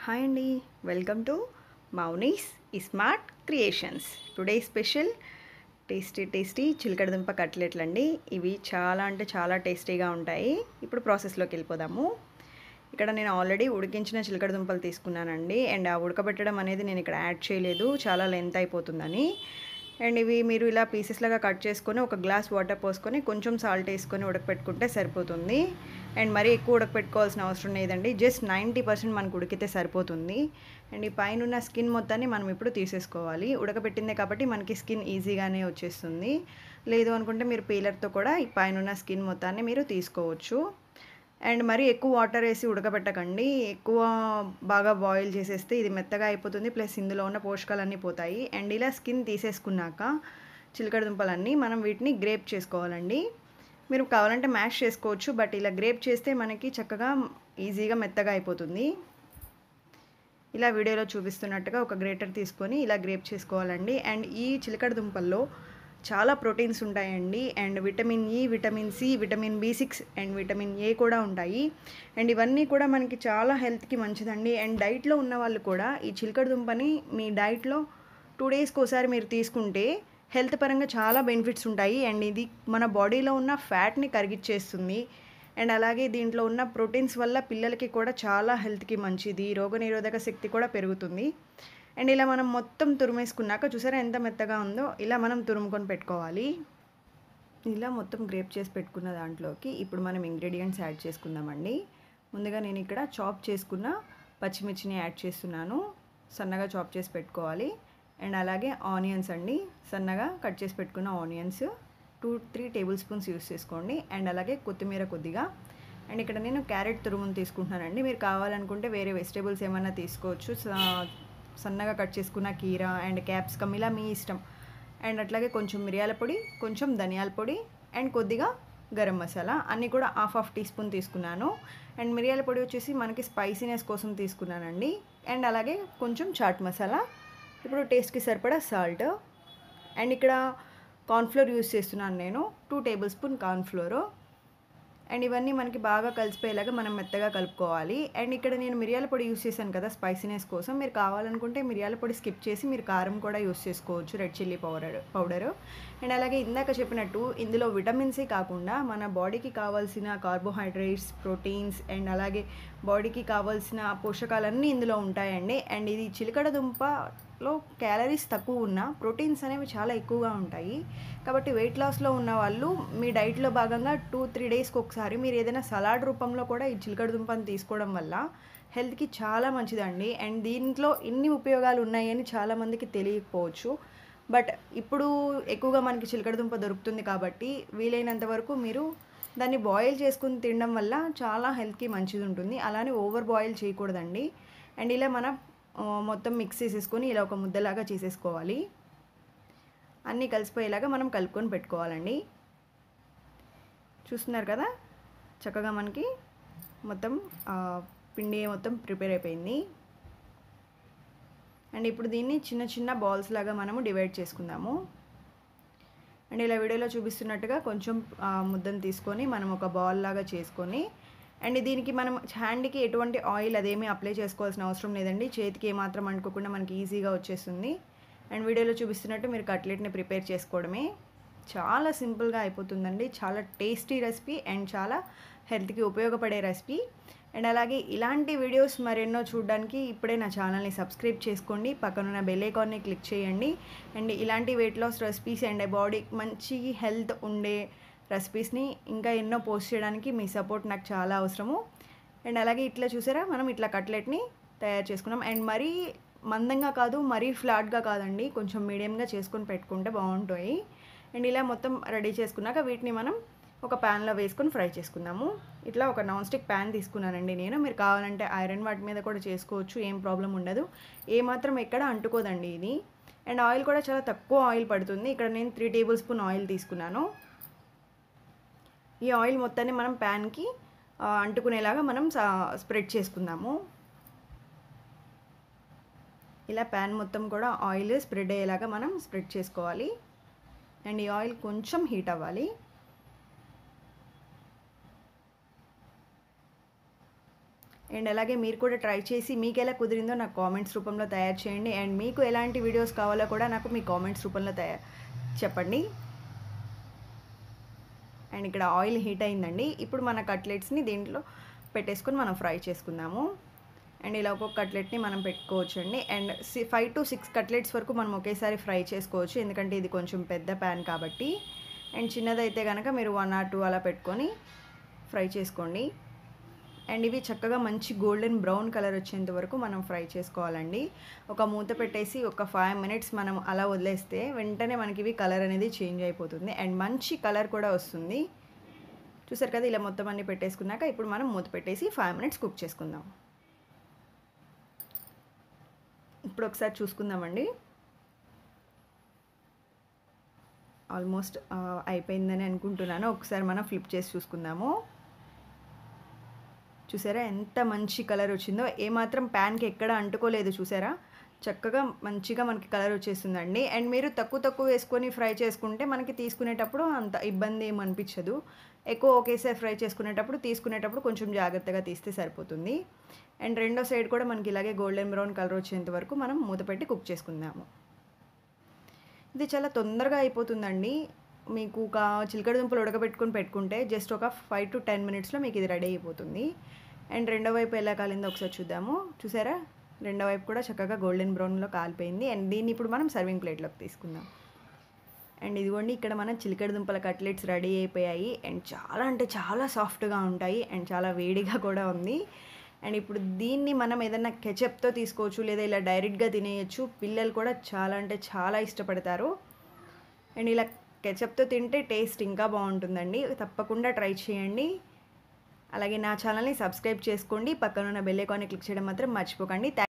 hi అండి welcome to Mouni's smart creations today special tasty tasty చిలకడదుంప కట్లెట్లు అండి ఇవి చాలా అంటే చాలా టేస్టీగా ఉంటాయి ఇప్పుడు ప్రాసెస్లోకి వెళ్ళిపోదాము ఇక్కడ నేను ఆల్రెడీ ఉడికించిన చిలకడదుంపలు తీసుకున్నానండి అండ్ ఆ ఉడకబెట్టడం అనేది నేను ఇక్కడ యాడ్ చేయలేదు చాలా లెంత్ అయిపోతుందని అండ్ ఇవి మీరు ఇలా పీసెస్ లాగా కట్ చేసుకొని ఒక గ్లాస్ వాటర్ పోసుకొని కొంచెం సాల్ట్ వేసుకొని ఉడకపెట్టుకుంటే సరిపోతుంది అండ్ మరీ ఎక్కువ ఉడకపెట్టుకోవాల్సిన అవసరం లేదండి జస్ట్ నైంటీ పర్సెంట్ మనకు ఉడికితే సరిపోతుంది అండ్ ఈ పైన ఉన్న స్కిన్ మొత్తాన్ని మనం ఇప్పుడు తీసేసుకోవాలి ఉడకబెట్టిందే కాబట్టి మనకి స్కిన్ ఈజీగానే వచ్చేస్తుంది లేదు అనుకుంటే మీరు పీలర్తో కూడా ఈ పైన ఉన్న స్కిన్ మొత్తాన్ని మీరు తీసుకోవచ్చు అండ్ మరీ ఎక్కువ వాటర్ వేసి ఉడకబెట్టకండి ఎక్కువ బాగా బాయిల్ చేసేస్తే ఇది మెత్తగా అయిపోతుంది ప్లస్ ఇందులో ఉన్న పోషకాలన్నీ పోతాయి అండ్ ఇలా స్కిన్ తీసేసుకున్నాక చిలకడ దుంపలన్నీ మనం వీటిని గ్రేప్ చేసుకోవాలండి మీరు కావాలంటే మ్యాష్ చేసుకోవచ్చు బట్ ఇలా గ్రేప్ చేస్తే మనకి చక్కగా ఈజీగా మెత్తగా అయిపోతుంది ఇలా వీడియోలో చూపిస్తున్నట్టుగా ఒక గ్రేటర్ తీసుకొని ఇలా గ్రేప్ చేసుకోవాలండి అండ్ ఈ చిలకడ దుంపల్లో చాలా ప్రోటీన్స్ ఉంటాయండి and vitamin E vitamin C vitamin B six and vitamin A కూడా ఉంటాయి అండ్ ఇవన్నీ కూడా మనకి చాలా హెల్త్కి మంచిదండి అండ్ డైట్లో ఉన్న వాళ్ళు కూడా ఈ చిలకడ దుంపని మీ డైట్లో టూ డేస్కి ఒకసారి మీరు తీసుకుంటే హెల్త్ పరంగా చాలా బెనిఫిట్స్ ఉంటాయి అండ్ ఇది మన బాడీలో ఉన్న ఫ్యాట్ని కరిగిచ్చేస్తుంది అండ్ అలాగే దీంట్లో ఉన్న ప్రోటీన్స్ వల్ల పిల్లలకి కూడా చాలా హెల్త్కి మంచిది రోగనిరోధక శక్తి కూడా పెరుగుతుంది అండ్ ఇలా మనం మొత్తం తురిమేసుకున్నాక చూసారా ఎంత మెత్తగా ఉందో ఇలా మనం తురుముకొని పెట్టుకోవాలి ఇలా మొత్తం గ్రేప్ చేసి పెట్టుకున్న దాంట్లోకి ఇప్పుడు మనం ఇంగ్రీడియంట్స్ యాడ్ చేసుకుందామండి ముందుగా నేను ఇక్కడ చాప్ చేసుకున్న పచ్చిమిర్చిని యాడ్ చేస్తున్నాను సన్నగా చాప్ చేసి పెట్టుకోవాలి అండ్ అలాగే ఆనియన్స్ అండి సన్నగా కట్ చేసి పెట్టుకున్న onions two three tablespoons use చేసుకోండి అండ్ అలాగే కొత్తిమీర కొద్దిగా అండ్ ఇక్కడ నేను క్యారెట్ తురుమును తీసుకుంటున్నానండి మీరు కావాలనుకుంటే వేరే వెజిటేబుల్స్ ఏమైనా తీసుకోవచ్చు సన్నగా కట్ చేసుకున్న కీరా అండ్ క్యాప్సికమ్ ఇలా మీ ఇష్టం అండ్ అట్లాగే కొంచెం మిరియాల పొడి కొంచెం ధనియాల పొడి అండ్ కొద్దిగా గరం మసాలా అన్నీ కూడా హాఫ్ హాఫ్ టీ స్పూన్ తీసుకున్నాను అండ్ మిరియాల పొడి వచ్చేసి మనకి స్పైసీనెస్ కోసం తీసుకున్నానండి అండ్ అలాగే కొంచెం చాట్ మసాలా ఇప్పుడు టేస్ట్కి సరిపడా సాల్ట్ అండ్ ఇక్కడ కార్న్ఫ్లోర్ యూస్ చేస్తున్నాను నేను two tablespoon cornflour and ఇవన్నీ మనకి బాగా కలిసిపోయేలాగా మనం మెత్తగా కలుపుకోవాలి అండ్ ఇక్కడ నేను మిరియాల పొడి యూస్ చేశాను కదా స్పైసీనెస్ కోసం మీరు కావాలనుకుంటే మిరియాల పొడి స్కిప్ చేసి మీరు కారం కూడా యూస్ చేసుకోవచ్చు red chilli powder powder and అలాగే ఇందాక చెప్పినట్టు ఇందులో విటమిన్సే కాకుండా మన బాడీకి కావాల్సిన కార్బోహైడ్రేట్స్ ప్రోటీన్స్ అండ్ అలాగే బాడీకి కావాల్సిన పోషకాలన్నీ ఇందులో ఉంటాయండి అండ్ ఇది చిలకడ దుంపలో క్యాలరీస్ తక్కువ ఉన్న ప్రోటీన్స్ అనేవి చాలా ఎక్కువగా ఉంటాయి కాబట్టి వెయిట్ లాస్లో ఉన్న వాళ్ళు మీ డైట్లో భాగంగా టూ త్రీ డేస్కి ఒకసారి మీరు ఏదైనా సలాడ్ రూపంలో కూడా ఈ చిలకడ దుంపని తీసుకోవడం వల్ల హెల్త్కి చాలా మంచిదండి అండ్ దీంట్లో ఇన్ని ఉపయోగాలు ఉన్నాయని చాలామందికి తెలియకపోవచ్చు బట్ ఇప్పుడు ఎక్కువగా మనకి చిలకడ దుంప దొరుకుతుంది కాబట్టి వీలైనంత వరకు మీరు దాన్ని బాయిల్ చేసుకుని తినడం వల్ల చాలా హెల్త్కి మంచిది ఉంటుంది అలానే ఓవర్ బాయిల్ చేయకూడదండి అండ్ ఇలా మనం మొత్తం మిక్స్ చేసేసుకొని ఇలా ఒక ముద్దలాగా చేసేసుకోవాలి అన్నీ కలిసిపోయేలాగా మనం కలుపుకొని పెట్టుకోవాలండి చూస్తున్నారు కదా చక్కగా మనకి మొత్తం పిండి మొత్తం ప్రిపేర్ అయిపోయింది అండ్ ఇప్పుడు దీన్ని చిన్న చిన్న బాల్స్ లాగా మనము డివైడ్ చేసుకుందాము అండ్ ఇలా వీడియోలో చూపిస్తున్నట్టుగా కొంచెం ముద్దను తీసుకొని మనం ఒక బాల్ లాగా చేసుకొని అండ్ దీనికి మనం హ్యాండ్కి ఎటువంటి ఆయిల్ అదేమీ అప్లై చేసుకోవాల్సిన అవసరం లేదండి చేతికి ఏమాత్రం అంటుకోకుండా మనకి ఈజీగా వచ్చేస్తుంది అండ్ వీడియోలో చూపిస్తున్నట్టు మీరు కట్లెట్ని ప్రిపేర్ చేసుకోవడమే చాలా సింపుల్గా అయిపోతుందండి చాలా టేస్టీ రెసిపీ అండ్ చాలా హెల్త్కి ఉపయోగపడే రెసిపీ అండ్ అలాగే ఇలాంటి వీడియోస్ మరెన్నో చూడడానికి ఇప్పుడే నా ఛానల్ని సబ్స్క్రైబ్ చేసుకోండి పక్కనున్న బెల్ ఐకాన్ని క్లిక్ చేయండి అండ్ ఇలాంటి వెయిట్ లాస్ రెసిపీస్ అండ్ బాడీకి మంచి హెల్త్ ఉండే రెసిపీస్ని ఇంకా ఎన్నో పోస్ట్ చేయడానికి మీ సపోర్ట్ నాకు చాలా అవసరము అండ్ అలాగే ఇట్లా చూసారా మనం ఇట్లా కట్లెట్ని తయారు చేసుకున్నాం అండ్ మరీ మందంగా కాదు మరీ ఫ్లాట్గా కాదండి కొంచెం మీడియంగా చేసుకొని పెట్టుకుంటే బాగుంటాయి అండ్ ఇలా మొత్తం రెడీ చేసుకున్నాక వీటిని మనం ఒక ప్యాన్లో వేసుకొని ఫ్రై చేసుకుందాము ఇట్లా ఒక నాన్ స్టిక్ ప్యాన్ తీసుకున్నానండి నేను మీరు కావాలంటే ఐరన్ వాటి మీద కూడా చేసుకోవచ్చు ఏం ప్రాబ్లం ఉండదు ఏమాత్రం ఎక్కడ అంటుకోదండి ఇది అండ్ ఆయిల్ కూడా చాలా తక్కువ ఆయిల్ పడుతుంది ఇక్కడ నేను త్రీ టేబుల్ స్పూన్ ఆయిల్ తీసుకున్నాను ఈ ఆయిల్ మొత్తాన్ని మనం ప్యాన్కి అంటుకునేలాగా మనం స్ప్రెడ్ చేసుకుందాము ఇలా ప్యాన్ మొత్తం కూడా ఆయిల్ స్ప్రెడ్ అయ్యేలాగా మనం స్ప్రెడ్ చేసుకోవాలి అండ్ ఈ ఆయిల్ కొంచెం హీట్ అవ్వాలి అండ్ అలాగే మీరు కూడా ట్రై చేసి మీకు ఎలా కుదిరిందో నాకు కామెంట్స్ రూపంలో తయారు చేయండి అండ్ మీకు ఎలాంటి వీడియోస్ కావాలో కూడా నాకు మీ కామెంట్స్ రూపంలో తయారు చెప్పండి అండ్ ఇక్కడ ఆయిల్ హీట్ అయిందండి ఇప్పుడు మన కట్లెట్స్ని దీంట్లో పెట్టేసుకొని మనం ఫ్రై చేసుకుందాము అండ్ ఇలా ఒక్కొక్క కట్లెట్ని మనం పెట్టుకోవచ్చు అండి అండ్ సి ఫైవ్ టు సిక్స్ కట్లెట్స్ వరకు మనం ఒకేసారి ఫ్రై చేసుకోవచ్చు ఎందుకంటే ఇది కొంచెం పెద్ద ప్యాన్ కాబట్టి అండ్ చిన్నదైతే కనుక మీరు వన్ ఆర్ టూ అలా పెట్టుకొని ఫ్రై చేసుకోండి అండ్ ఇవి చక్కగా మంచి గోల్డెన్ బ్రౌన్ కలర్ వచ్చేంత వరకు మనం ఫ్రై చేసుకోవాలండి ఒక మూత పెట్టేసి ఒక ఫైవ్ మినిట్స్ మనం అలా వదిలేస్తే వెంటనే మనకి ఇవి కలర్ అనేది చేంజ్ అయిపోతుంది అండ్ మంచి కలర్ కూడా వస్తుంది చూసారు కదా ఇలా మొత్తం అన్ని పెట్టేసుకున్నాక ఇప్పుడు మనం మూత పెట్టేసి ఫైవ్ మినిట్స్ కుక్ చేసుకుందాం ఇప్పుడు ఒకసారి చూసుకుందామండి ఆల్మోస్ట్ అయిపోయిందని అనుకుంటున్నాను ఒకసారి మనం ఫ్లిప్ చేసి చూసుకుందాము చూసారా ఎంత మంచి కలర్ వచ్చిందో ఏమాత్రం ప్యాన్కి ఎక్కడ అంటుకోలేదు చూసారా చక్కగా మంచిగా మనకి కలర్ వచ్చేస్తుందండి అండ్ మీరు తక్కువ తక్కువ వేసుకొని ఫ్రై చేసుకుంటే మనకి తీసుకునేటప్పుడు అంత ఇబ్బంది ఏం అనిపించదు ఎక్కువ ఒకేసారి ఫ్రై చేసుకునేటప్పుడు తీసుకునేటప్పుడు కొంచెం జాగ్రత్తగా తీస్తే సరిపోతుంది అండ్ రెండో సైడ్ కూడా మనకి ఇలాగే గోల్డెన్ బ్రౌన్ కలర్ వచ్చేంత వరకు మనం మూత పెట్టి కుక్ చేసుకుందాము ఇది చాలా తొందరగా అయిపోతుందండి మీకు ఒక చిలకడ దుంపలు ఉడకబెట్టుకొని పెట్టుకుంటే జస్ట్ ఒక ఫైవ్ టు టెన్ మినిట్స్లో మీకు ఇది రెడీ అయిపోతుంది అండ్ రెండో వైపు ఎలా కాలిందో ఒకసారి చూద్దాము చూసారా రెండో వైపు కూడా చక్కగా గోల్డెన్ బ్రౌన్లో కాలిపోయింది అండ్ దీన్ని ఇప్పుడు మనం సర్వింగ్ ప్లేట్లోకి తీసుకుందాం అండ్ ఇదిగోండి ఇక్కడ మన చిలకడ దుంపల కట్లెట్స్ రెడీ అయిపోయాయి అండ్ చాలా అంటే చాలా సాఫ్ట్గా ఉంటాయి అండ్ చాలా వేడిగా కూడా ఉంది అండ్ ఇప్పుడు దీన్ని మనం ఏదైనా కెచప్తో తీసుకోవచ్చు లేదా ఇలా డైరెక్ట్గా తినేయచ్చు పిల్లలు కూడా చాలా అంటే చాలా ఇష్టపడతారు అండ్ ఇలా కెచప్తో తింటే టేస్ట్ ఇంకా బాగుంటుందండి తప్పకుండా ట్రై చేయండి అలాగే నా ఛానల్ని సబ్స్క్రైబ్ చేసుకోండి పక్కన ఉన్న బెల్ ఐకాన్ని క్లిక్ చేయడం మాత్రం మర్చిపోకండి